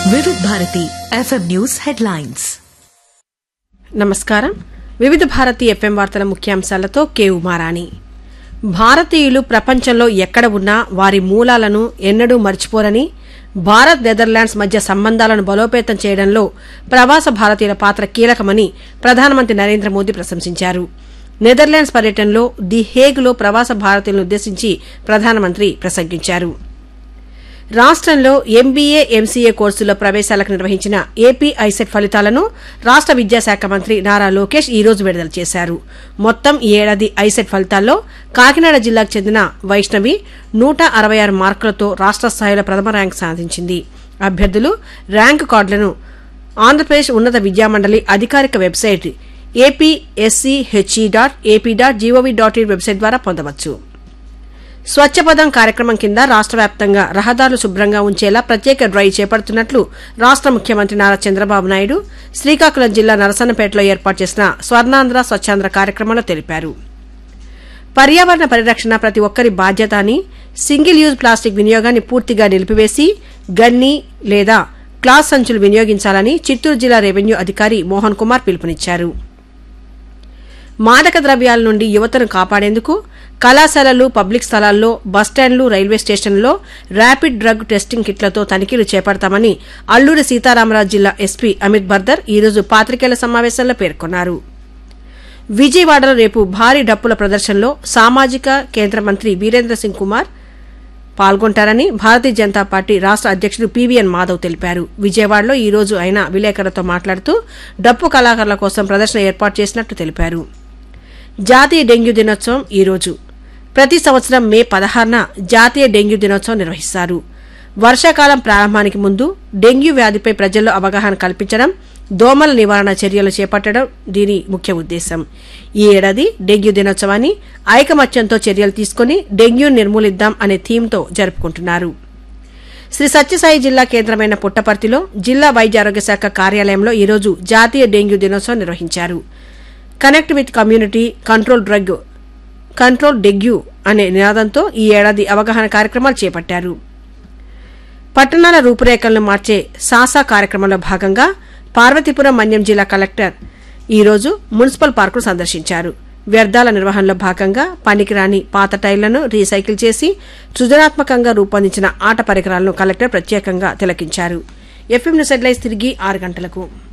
వివిధ Bharati FM news headlines నమస్కారం వివిధ భారతి ఎఫ్ఎం వార్తల ముఖ్యాంశాలతో కే ఉమారాణి భారతీయులు ప్రపంచంలో ఎక్కడ ఉన్నా వారి మూలాలను ఎన్నడూ మర్చిపోరని భారత్ నెదర్లాండ్స్ మధ్య సంబంధాలను బలోపేతం చేయడంలో ప్రవాస భారతీయుల పాత్ర కీలకమని ప్రధానమంత్రి నరేంద్ర మోదీ ప్రశంసించారు నెదర్లాండ్స్ పర్యటనలో ది హేగ్లో ప్రవాస భారతీయులను ఉద్దేశించి ప్రధానమంత్రి ప్రసంగించారు రాష్ట్రంలో ఎంబీఏ ఎంసీఏ కోర్సుల్లో ప్రవేశాలకు నిర్వహించిన ఏపీ ఐసెట్ ఫలితాలను రాష్ట్ర విద్యాశాఖ మంత్రి నారా లోకేష్ ఈ రోజు విడుదల చేశారు మొత్తం ఈ ఏడాది ఐసెట్ ఫలితాల్లో కాకినాడ జిల్లాకు చెందిన వైష్ణవి నూట అరవై ఆరు మార్కులతో రాష్ట్ర స్థాయిలో ప్రథమ ర్యాంకు సాధించింది అభ్యర్థులు ర్యాంకు కార్డులను ఆంధ్రప్రదేశ్ ఉన్నత విద్యామండలి అధికారిక website APSCHE dot AP dot GOV dot in website ద్వారా పొందవచ్చు స్వచ్ఛపదం కార్యక్రమం కింద రాష్ట్ర వ్యాప్తంగా రహదారులు శుభ్రంగా ఉంచేలా ప్రత్యేక డ్రైవ్ చేపడుతున్నట్లు రాష్ట్ర ముఖ్యమంత్రి నారా చంద్రబాబు నాయుడు శ్రీకాకుళం జిల్లా నరసన్నపేటలో ఏర్పాటు చేసిన స్వర్ణాంధ్ర స్వచ్ఛాంధ్ర కార్యక్రమంలో తెలిపారు పర్యావరణ పరిరక్షణ ప్రతి ఒక్కరి బాధ్యత అని సింగిల్ యూజ్ ప్లాస్టిక్ వినియోగాన్ని పూర్తిగా నిలిపివేసి గన్ని లేదా క్లాస్ సంచులు వినియోగించాలని చిత్తూరు జిల్లా రెవెన్యూ అధికారి మోహన్ కుమార్ పిలుపునిచ్చారు మాదక ద్రవ్యాల నుండి యువతను కాపాడేందుకు కళాశాలలు పబ్లిక్ స్థలాల్లో బస్టాండ్లు రైల్వే స్టేషన్లలో ర్యాపిడ్ డ్రగ్ టెస్టింగ్ కిట్లతో తనిఖీలు చేపడతామని అల్లూరి సీతారామరాజు జిల్లా ఎస్పీ అమిత్ బర్దర్ ఈ రోజు పాత్రికేయుల సమావేశంలో పేర్కొన్నారు విజయవాడలో రేపు భారీ డప్పుల ప్రదర్శనలో సామాజిక కేంద్ర మంత్రి వీరేంద్ర సింగ్ కుమార్ పాల్గొంటారని భారతీయ జనతా పార్టీ రాష్ట్ర అధ్యక్షుడు పీవీఎన్ మాధవ్ తెలిపారు విజయవాడలో ఈ రోజు ఆయన విలేకరులతో మాట్లాడుతూ డప్పు కళాకారుల కోసం ప్రదర్శన ఏర్పాటు చేసినట్టు తెలిపారు జాతీయ డెంగ్యూ దినోత్సవం ఈ రోజు ప్రతి సంవత్సరం మే పదహారున జాతీయ డెంగ్యూ దినోత్సవం నిర్వహిస్తారు వర్షాకాలం ప్రారంభానికి ముందు డెంగ్యూ వ్యాధిపై ప్రజల్లో అవగాహన కల్పించడం దోమల నివారణ చర్యలు చేపట్టడం దీని ముఖ్య ఉద్దేశం ఈ ఏడాది డెంగ్యూ దినోత్సవాన్ని ఐకమత్యంతో చర్యలు తీసుకుని డెంగ్యూ నిర్మూలిద్దాం అనే థీమ్తో జరుపుకుంటున్నారు శ్రీ సత్యసాయి జిల్లా కేంద్రమైన పుట్టపర్తిలో జిల్లా వైద్య ఆరోగ్య శాఖ కార్యాలయంలో ఈరోజు జాతీయ డెంగ్యూ దినోత్సవం నిర్వహించారు connect with community control drug control dengue అనే నినాదంతో ఈ ఏడాది అవగాహన కార్యక్రమాలు చేపట్టారు పట్టణాల రూపురేఖలను మార్చే సాసా కార్యక్రమంలో భాగంగా పార్వతీపురం మన్యం జిల్లా కలెక్టర్ ఈ రోజు మున్సిపల్ పార్కును సందర్శించారు వ్యర్థాల నిర్వహణలో భాగంగా పనికిరాని పాత టైర్లను రీసైకిల్ చేసి సృజనాత్మకంగా రూపొందించిన ఆట పరికరాలను కలెక్టర్ ప్రత్యేకంగా తిలకించారు ఎఫ్ఎం న్యూస్ హెడ్లైన్స్ తిరిగి ఆరు గంటలకు